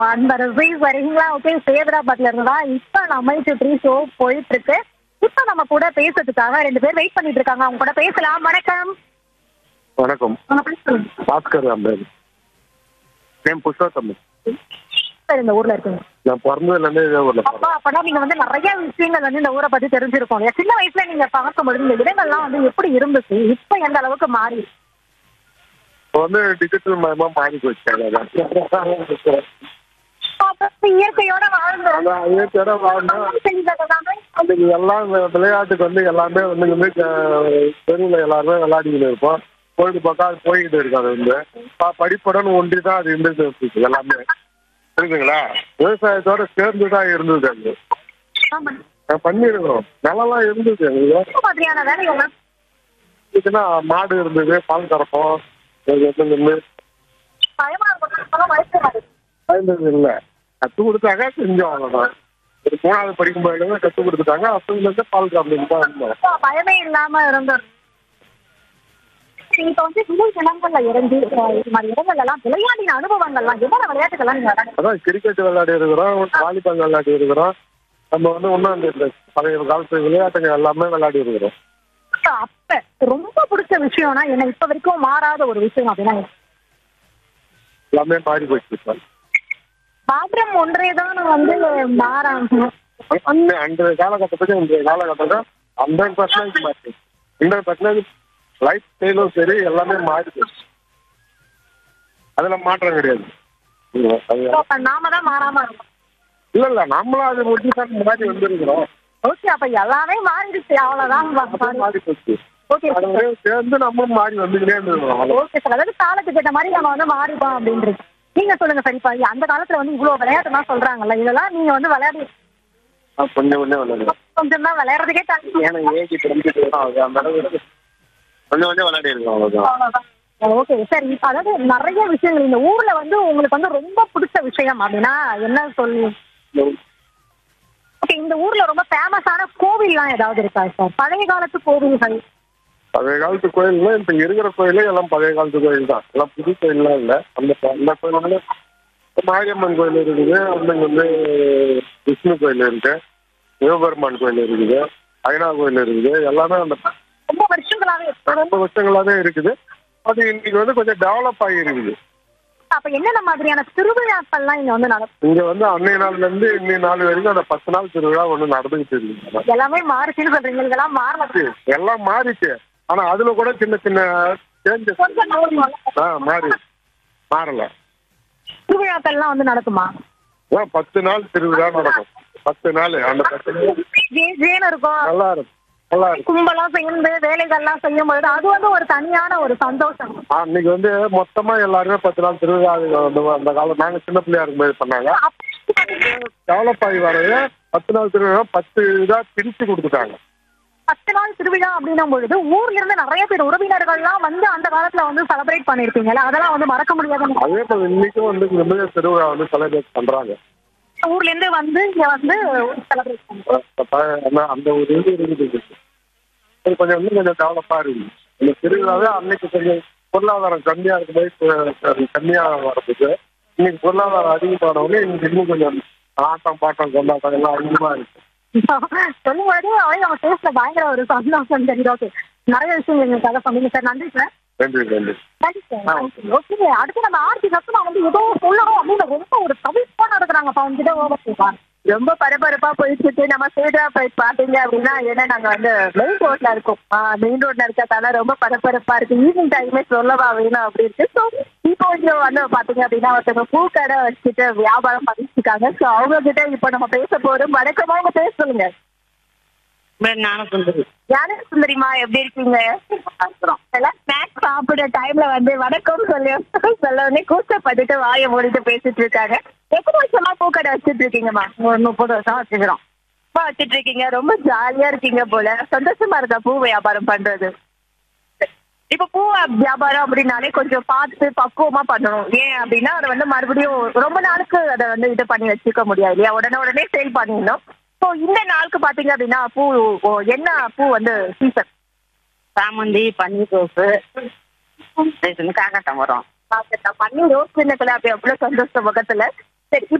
அன்பர் வரீங்களா ஓகே சேதராபாத்ல இருந்தா இப்ப நம்ம த்ரீ ஷோ போயிட்டு இருக்கு இப்ப நம்ம கூட பேசுறதுக்காக ரெண்டு பேர் வெயிட் பண்ணிட்டு இருக்காங்க அவங்க கூட பேசலாம் வணக்கம் வணக்கம் வணக்கம் பாஸ்கர் அம்பேர் என் புருஷோத்தம் சார் இந்த ஊர்ல இருக்குங்க நான் பிறந்ததுலேருந்து இதே ஊரில் அப்பா அப்பனா நீங்க வந்து நிறைய விஷயங்கள் வந்து இந்த ஊரை பத்தி தெரிஞ்சிருக்கும் இல்லையா? சின்ன வயசுல நீங்க பார்க்கும்பொழுது இந்த இடங்கள்லாம் வந்து எப்படி இருந்துச்சு இப்ப எந்த அளவுக்கு மாறி இப்போ வந்து டிஜிட்டல் மயமா மாறி போச்சு அதான். அப்ப இயற்கையோட வாழ்ந்தோம் அதான் இயற்கையோட வாழ்ந்தோம். செஞ்சதுதானே அன்னைக்கு எல்லாம் இந்த விளையாட்டுக்கு வந்து எல்லாமே வந்து வந்து தெருவில் எல்லாருமே விளையாடிக்கிட்டு இருப்போம் பொழுதுபோக்கா அது போய்கிட்டு இருக்கு அது வந்து ப- படிப்புடன் ஒன்றி தான் அது இருந்துட்டு இருக்கு எல்லாமே புரியுதுங்களா விவசாயத்தோட சேர்ந்து தான் இருந்தது அது ஆமா. நான் பண்ணியிருக்கிறோம் நிலம்லாம் இருந்தது எங்களுக்கு இந்த மாதிரியான வேலைகள்லாம் இதுன்னா மாடு இருந்தது பால் கறப்போம் இது வந்து நின்னு பயமா இருக்கும் இப்பெல்லாம் வயசு வராது. பயந்தது இல்லை கற்றுக் கொடுத்தாங்க செஞ்சோம் அவ்வளோதான் ஒரு மூணாவது படிக்கும்போது கற்றுக் கொடுத்துட்டாங்க அப்போதுலேருந்து பால் கறந்துட்டு தான் இருந்தோம் அப்ப பயமே இல்லாம இருந்தோம் இப்ப வந்து விளை நிலங்கள்ல இறங்கி அஹ், இது மாதிரி இடங்கள்ல எல்லாம் விளையாடின அனுபவங்கள்லாம் எவ்வளவு விளையாட்டுகள்லாம் நீங்க விளையாடுங்க அதான் கிரிக்கெட் விளையாடி இருக்கிறோம் வாலிபால் விளையாடி இருக்கிறோம் நம்ம வந்து இன்னும் அந்த இந்த பழைய காலத்து விளையாட்டுங்க எல்லாமே விளையாடி இருக்கிறோம் அப்ப ரொம்ப பிடிச்ச விஷயம்னா என்ன இப்ப வரைக்கும் மாறாத ஒரு விஷயம் அப்படின்னா என்ன? எல்லாமே மாறி போயிடுச்சு இப்போ மாற்றம் ஒன்றேதான் வந்து மாறாம அந்த அன்றைய காலகட்டத்துக்கு இன்றைய காலகட்டத்தில் ஹண்ட்ரட் பர்சன்டேஜ் மாறி ஹண்ட்ரட் பர்சன்டேஜ் லைஃப் ஸ்டைலும் சரி எல்லாமே மாறி போயிடுச்சு அதுல மாற்றம் கிடையாது அது அப்ப நாம தான் மாறாம இருக்கோம் இல்ல இல்ல நம்மளும் அது முடிச்சு தான் மாறி வந்திருக்கிறோம் ஓகே அப்ப எல்லாமே மாறிடுச்சு அவ்வளவுதான் மாறி போச்சு ஓகே அது வந்து சேர்ந்து நம்மளும் மாறி வந்துக்கிட்டே இருந்திருக்கிறோம் ஓகே சார் அதாவது காலத்துக்கு ஏற்ற மாதிரி நம்ம வந்து மாறிப்போம் அப்படின்றது நீங்க சொல்லுங்க சரிப்பா அந்த காலத்துல வந்து இவ்வளவு விளையாட்டுலாம் சொல்றாங்கல்ல இதெல்லாம் நீங்க வந்து விளையாடி கொஞ்சம் கொஞ்சம் விளையாடுவோம் கொஞ்சம் தான் விளையாடுறதுக்கே தள்ளி ஏன்னா ஏஜ் தெரிஞ்சுட்டு அந்த அளவுக்கு கொஞ்சம் கொஞ்சம் விளையாடி இருக்கோம் அவ்வளவுதான் ஓகே சார் இப்ப அதாவது நிறைய விஷயங்கள் இந்த ஊர்ல வந்து உங்களுக்கு வந்து ரொம்ப பிடிச்ச விஷயம் அப்படின்னா என்ன சொல்லு ஓகே இந்த ஊர்ல ரொம்ப ஃபேமஸான கோவில்லாம் ஏதாவது இருக்கா சார் பழைய காலத்து கோவில்கள் பழைய காலத்து கோயில்னா இப்ப இருக்கிற கோயிலே எல்லாம் பழைய காலத்து கோயில் தான் எல்லாம் புது கோயில்லாம் இல்ல அந்த அந்த கோயில் வந்து மாரியம்மன் கோயில் இருக்குது வந்து இங்க வந்து விஷ்ணு கோயில் இருக்கு சிவபெருமான் கோயில் இருக்குது ஐநா கோயில் இருக்குது எல்லாமே அந்த ரொம்ப வருஷங்களாவே ரொம்ப வருஷங்களாவே இருக்குது அது இன்னைக்கு வந்து கொஞ்சம் டெவலப் ஆகி இருக்குது அப்ப என்னென்ன மாதிரியான திருவிழாக்கள்லாம் இங்க வந்து நடக்கும் இங்க வந்து அன்னைய நாள்ல இருந்து இன்னைய நாள் வரைக்கும் அந்த பத்து நாள் திருவிழா ஒண்ணு நடந்துகிட்டு இருக்குது எல்லாமே மாறுச்சுன்னு சொல்றீங்க இதெல்லாம் மாறல எல்லாம் மாறிச்சு ஆனா அதுல கூட சின்ன சின்ன சேஞ்சஸ் கொஞ்சம் மாறும். ஆ மாறி மாறல திருவிழாக்கள்லாம் வந்து நடக்குமா அதான் பத்து நாள் திருவிழா நடக்கும் பத்து நாள் அந்த பத்து நாள் ஜே ஜேன்னு இருக்கும் நல்லா இருக்கும் நல்லா இருக்கும் கும்பலாம் சேர்ந்து வேலைகள்லாம் செய்யும் பொழுது அது வந்து ஒரு தனியான ஒரு சந்தோஷம் அன்னைக்கு வந்து மொத்தமா எல்லாருமே பத்து நாள் திருவிழா அது வந்து அந்த காலம் நாங்க சின்ன பிள்ளையா இருக்கும்போது பண்ணாங்க டெவலப் ஆகி வரது பத்து நாள் திருவிழா பத்து இதா பிரிச்சு கொடுத்துட்டாங்க பத்து நாள் திருவிழா அப்படின்னும் பொழுது ஊர்ல இருந்து நிறைய பேர் உறவினர்கள்லாம் வந்து அந்த காலத்துல வந்து செலிப்ரேட் பண்ணிருப்பீங்கல்ல அதெல்லாம் வந்து மறக்க முடியாத அதே போல இன்னைக்கும் வந்து இந்த மாதிரி திருவிழா வந்து செலிப்ரேட் பண்றாங்க ஊர்ல இருந்து வந்து இங்க வந்து செலிப்ரேட் பண்ணுவோம் அஹ் அந்த- அந்த ஒரு இது இருக்குது இது கொஞ்சம் இன்னும் கொஞ்சம் டெவலப்பா இருக்குது இந்த திருவிழாவே அன்னைக்கு கொஞ்சம் பொருளாதாரம் கம்மியா இருக்கும்போது கம்மியா வரதுக்கு இன்னைக்கு பொருளாதாரம் அதிகமானவங்க இன்னைக்கு இன்னும் கொஞ்சம் ஆட்டம் பாட்டம் கொண்டாட்டம் எல்லாம் அதிகமா இருக்கு சொல்லும் பொழுது அவங்க அவங்க பேசுற பயங்கர ஒரு சந்தோஷம் தெரியுது ஓகே நிறைய விஷயங்கள் எங்களுக்காக சொன்னீங்க சார் நன்றி சார் நன்றி நன்றி நன்றி சார் ஓகே அடுத்து நம்ம ஆர்த்தி சத்துமா வந்து ஏதோ சொல்லணும் அப்படின்னு ரொம்ப ஒரு தவிப்பா நடக்கிறாங்கப்பா அவங்க கிட்ட ஓவர் ரொம்ப பரபரப்பா போயிட்டு நம்ம சேதராபாத் பாத்தீங்க அப்படின்னா ஏன்னா நாங்க வந்து மெயின் ரோட்ல இருக்கோம் மெயின் ரோட்ல இருக்கறதால ரொம்ப பரபரப்பா இருக்கு ஈவினிங் டைமே சொல்லவா வேணும் அப்படின்னு ஸோ இப்போ இங்க வந்து பாத்தீங்க அப்படின்னா ஒருத்தவங்க பூக்கடை வச்சுட்டு வியாபாரம் பண்ணிட்டு இருக்காங்க ஸோ அவங்க கிட்ட இப்போ நம்ம பேச போறோம் வணக்கம் அவங்க பேச சொல்லுங்க ஞானசுந்தரி ஞான சுந்தரிமா எப்படி இருக்கீங்க எல்லாம் ஸ்நாக்ஸ் சாப்பிடுற டைம்ல வந்து வணக்கம் சொல்லி சொல்ல உடனே கூச்சப்பட்டுட்டு வாயை மூடிட்டு பேசிட்டு இருக்காங்க எத்தனை வருஷமா பூக்கடை வச்சுட்டு இருக்கீங்கம்மா ஒரு முப்பது வருஷம் வச்சுக்கிறோம் பூ வச்சிட்டு இருக்கீங்க ரொம்ப ஜாலியா இருக்கீங்க போல சந்தோஷமா இருக்கா பூ வியாபாரம் பண்றது இப்ப பூ வியாபாரம் அப்படின்னாலே கொஞ்சம் பார்த்து பக்குவமா பண்ணணும் ஏன் அப்படின்னா அதை வந்து மறுபடியும் ரொம்ப நாளுக்கு அதை வந்து இது பண்ணி வச்சுக்க முடியாது இல்லையா உடனே உடனே சேல் பண்ணிடணும் ஸோ இந்த நாளுக்கு பாத்தீங்க அப்படின்னா பூ ஓ, என்ன பூ வந்து சீசன் சாமந்தி பன்னீர் ரோஸு காக்கட்டம் வரும் பண்ணி ரோஸ் சின்னத்துல அப்படி அவ்வளவு சந்தோஷம் முகத்துல சரி